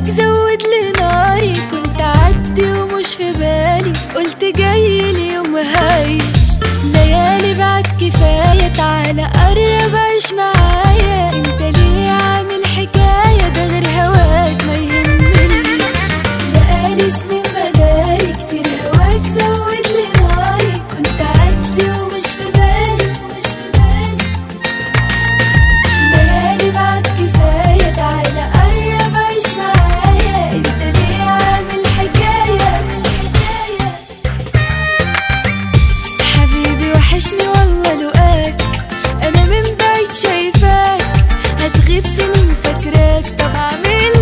هواك زود لي ناري كنت عدي ومش في بالي قلت جاي لي يوم هايش ليالي بعد كفاية تعالى قرب عيش معايا انت ليه عامل حكاية ده غير هواك ما يهمني بقالي سنين بداري كتير هواك زود لي ناري كنت عدي ومش في بالي ومش في بالي ليالي بعد كفاية تعالى قرب عيش معايا انت ليه عامل حكاية حبيبي وحشني والله لقاك انا من بعيد شايفاك هتغيب سنين فاكراك طب اعمل